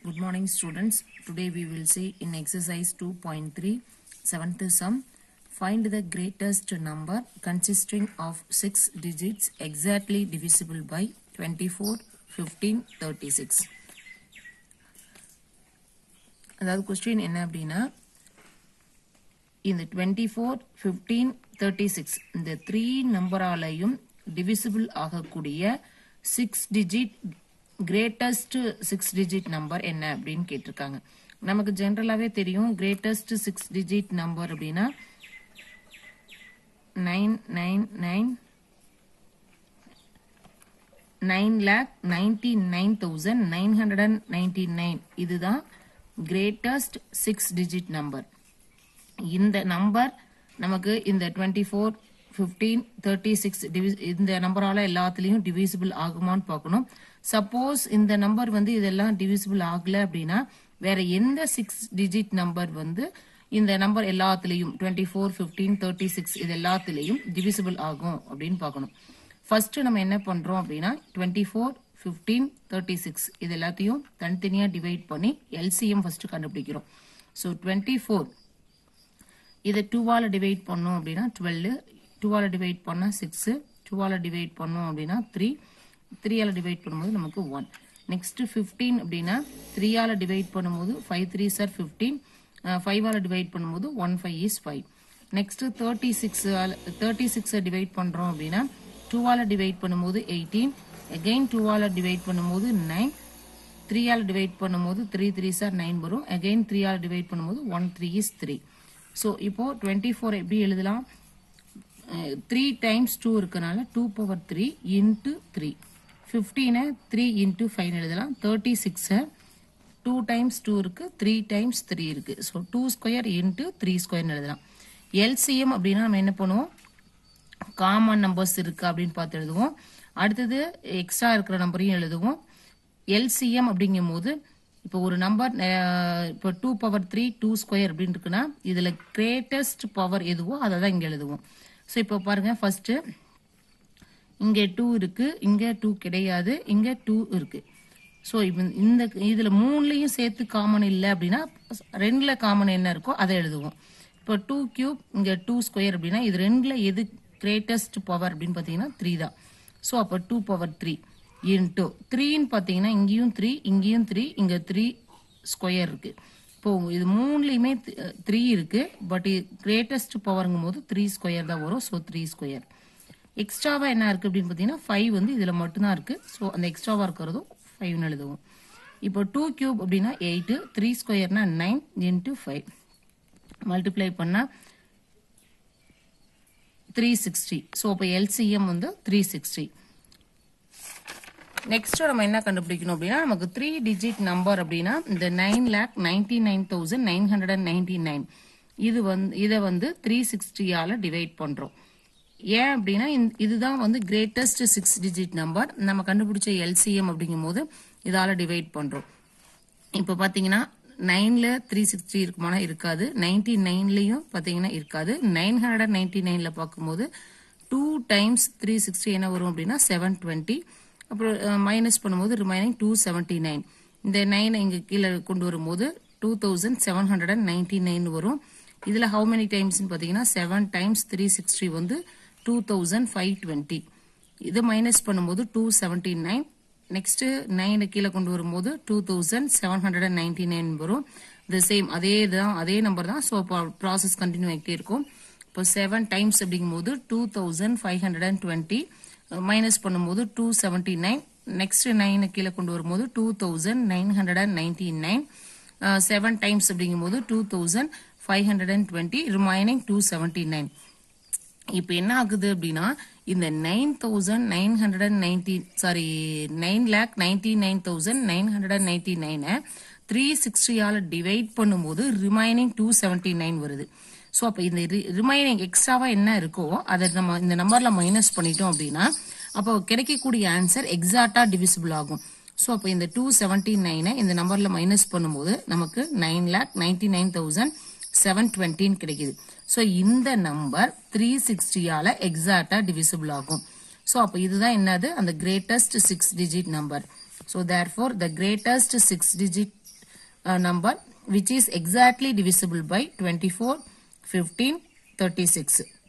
Good morning students. Today we will see in exercise 2.3 seventh sum find the greatest number consisting of 6 digits exactly divisible by 24, 15, 36. அதாவது question என்ன அப்படின்னா இந்த twenty four fifteen thirty six இந்த three நம்பராலையும் divisible ஆகக்கூடிய six digit greatest six digit number என்ன அப்படின்னு கேட்டிருக்காங்க நமக்கு ஜென்ரலாகவே தெரியும் கிரேட்டஸ்ட் சிக்ஸ் டிஜிட் நம்பர் அப்படின்னா nine nine nine nine lakh ninety nine thousand nine hundred and ninety nine இதுதான் கிரேட்டஸ்ட் சிக்ஸ் டிஜிட் நம்பர் இந்த நம்பர் நமக்கு இந்த twenty four fifteen thirty six இந்த நம்பரால எல்லாத்துலேயும் டிவிசிபிள் ஆகுமான்னு பார்க்கணும் சப்போஸ் இந்த நம்பர் வந்து இதெல்லாம் டிவிசிபிள் ஆகல அப்படின்னா வேற எந்த சிக்ஸ் டிஜிட் நம்பர் வந்து இந்த நம்பர் எல்லாத்துலேயும் twenty four fifteen thirty six இது எல்லாத்துலேயும் டிவிசிபிள் ஆகும் அப்படின்னு பார்க்கணும் ஃபர்ஸ்ட் நம்ம என்ன பண்றோம் அப்படின்னா twenty four fifteen thirty six இது எல்லாத்தையும் தனித்தனியா டிவைட் பண்ணி எல்சிஎம் ஃபர்ஸ்ட் கண்டுபிடிக்கிறோம் ஸோ டுவெண்ட்டி ஃபோர் இதை டூவால் டிவைட் பண்ணோம் அப்படின்னா டுவெல் டூவால் டிவைட் பண்ணால் சிக்ஸு டூவால் டிவைட் பண்ணோம் அப்படின்னா த்ரீ த்ரீயால் டிவைட் பண்ணும்போது நமக்கு ஒன் நெக்ஸ்ட் ஃபிஃப்டீன் அப்படின்னா த்ரீயால் டிவைட் பண்ணும்போது ஃபைவ் த்ரீ சார் ஃபிஃப்டீன் ஃபைவால் டிவைட் பண்ணும்போது one five is five next thirty six thirty சிக்ஸை டிவைட் பண்ணுறோம் அப்படின்னா டூவால் டிவைட் பண்ணும்போது எயிட்டீன் அகெயின் டூவால் டிவைட் பண்ணும்போது நைன் த்ரீயால் டிவைட் பண்ணும்போது த்ரீ த்ரீ சார் நைன் வரும் அகெயின் த்ரீயால் டிவைட் பண்ணும்போது one three is three so இப்போ டுவெண்ட்டி ஃபோர் எப்படி எழுதலாம் த்ரீ டைம்ஸ் டூ இருக்கனால two power three into three ஃபிஃப்டீனை த்ரீ இன்ட்டு ஃபைவ் எழுதலாம் தேர்ட்டி சிக்ஸை டூ டைம்ஸ் டூ இருக்கு த்ரீ டைம்ஸ் த்ரீ இருக்கு so two square into three ஸ்கொயர்னு எழுதலாம் எல்சிஎம் அப்படின்னா நம்ம என்ன பண்ணுவோம் காமன் நம்பர்ஸ் இருக்கு அப்படின்னு பார்த்து எழுதுவோம் அடுத்தது எக்ஸ்ட்ரா இருக்கிற நம்பரையும் எழுதுவோம் எல்சிஎம் அப்படிங்கும் போது இப்போ ஒரு நம்பர் இப்போ two power three two square அப்படின்னு இருக்குன்னா இதுல கிரேட்டஸ்ட் பவர் எதுவோ அதை தான் இங்க எழுதுவோம் ஸோ இப்போ பாருங்க ஃபர்ஸ்ட் இங்க டூ இருக்கு இங்க டூ கிடையாது இங்க டூ இருக்கு ஸோ இந்த இதுல மூணுலயும் சேர்த்து காமன் இல்லை அப்படின்னா ரெண்டுல காமன் என்ன இருக்கோ அதை எழுதுவோம் இப்போ டூ கியூப் இங்க டூ ஸ்கொயர் அப்படின்னா இது ரெண்டுல எது கிரேட்டஸ்ட் பவர் அப்படின்னு பார்த்தீங்கன்னா த்ரீ தான் ஸோ அப்போ டூ பவர் த்ரீ இன்டூ த்ரீன்னு பார்த்தீங்கன்னா இங்கேயும் த்ரீ இங்கேயும் த்ரீ இங்கே த்ரீ ஸ்கொயர் இருக்கு இப்போ இது மூணுலையுமே த்ரீ இருக்கு பட் கிரேட்டஸ்ட் பவருங்கும் போது த்ரீ ஸ்கொயர் தான் வரும் ஸோ த்ரீ ஸ்கொயர் எக்ஸ்ட்ராவா என்ன இருக்கு அப்படின்னு பார்த்தீங்கன்னா ஃபைவ் வந்து இதில் மட்டும்தான் இருக்கு ஸோ அந்த எக்ஸ்ட்ராவா இருக்கிறதும் ஃபைவ்னு எழுதுவோம் இப்போ டூ கியூப் அப்படின்னா எயிட்டு த்ரீ ஸ்கொயர்னா நைன் இன்டூ ஃபைவ் மல்டிப்ளை பண்ணால் த்ரீ சிக்ஸ்டி ஸோ இப்போ எல்சிஎம் வந்து த்ரீ சிக்ஸ்டி நெக்ஸ்ட் நம்ம என்ன கண்டுபிடிக்கணும் அப்படின்னா நமக்கு த்ரீ டிஜிட் நம்பர் அப்படின்னா இந்த nine lakh ninety nine thousand nine hundred and ninety nine இது வந்து இதை வந்து த்ரீ சிக்ஸ்டியால டிவைட் பண்றோம் ஏன் அப்படின்னா இதுதான் வந்து கிரேட்டஸ்ட் சிக்ஸ் டிஜிட் நம்பர் நம்ம கண்டுபிடிச்ச எல்சிஎம் அப்படிங்கும் போது இதால டிவைட் பண்றோம் இப்போ பாத்தீங்கன்னா நைன்ல த்ரீ சிக்ஸ்டி இருக்குமானா இருக்காது நைன்டி நைன்லயும் பாத்தீங்கன்னா இருக்காது நைன் ஹண்ட்ரட் நைன்டி நைன்ல பார்க்கும்போது டூ டைம்ஸ் த்ரீ சிக்ஸ்டி என்ன வரும் அப்படின்னா செவன் டுவெண்ட்டி அப்புறம் மைனஸ் பண்ணும்போது ரிமைனிங் டூ செவன்டி நைன் இந்த நைன் இங்க கீழே கொண்டு வரும்போது two thousand seven hundred and ninety nine வரும் இதுல ஹவு மெனி டைம்ஸ் பாத்தீங்கன்னா செவன் டைம்ஸ் த்ரீ சிக்ஸ்டி வந்து டூ தௌசண்ட் ஃபைவ் டுவெண்ட்டி இது மைனஸ் பண்ணும்போது two seventy nine next nine கீழே கொண்டு வரும்போது two thousand seven hundred and ninety nine வரும் இது சேம் அதே தான் அதே நம்பர் தான் ஸோ ப்ராசஸ் கண்டினியூ ஆகிட்டே இருக்கும் இப்போ செவன் டைம்ஸ் அப்படிங்கும்போது two thousand five hundred and twenty minus பண்ணும்போது two seventy nine next nine கீழே கொண்டு வரும்போது two thousand nine hundred and ninety nine seven times அப்படிங்கும்போது two thousand five hundred and twenty remaining two seventy nine இப்போ என்ன ஆகுது அப்படின்னா இந்த nine thousand nine hundred and ninety sorry nine lakh ninety nine thousand nine hundred and ninety நைனை three சிக்ஸ்டியால divide பண்ணும்போது remaining two seventy nine வருது so அப்போ இந்த ரிமைனிங் எக்ஸ்ட்ராவா என்ன இருக்கோ அதை நம்ம இந்த நம்பர்ல மைனஸ் பண்ணிட்டோம் அப்படின்னா அப்போ கிடைக்கக்கூடிய ஆன்சர் எக்ஸாக்டா டிவிசிபிள் ஆகும் ஸோ அப்போ இந்த டூ செவன்டி நைனை இந்த நம்பர்ல மைனஸ் பண்ணும்போது நமக்கு nine lakh ninety nine thousand seven டுவெண்ட்டின்னு கிடைக்குது ஸோ இந்த நம்பர் த்ரீ சிக்ஸ்டியால எக்ஸாக்டா டிவிசிபிள் ஆகும் ஸோ அப்போ இதுதான் என்னது அந்த greatest six digit number so therefore the greatest six digit number which is exactly divisible by 24, 15, 36.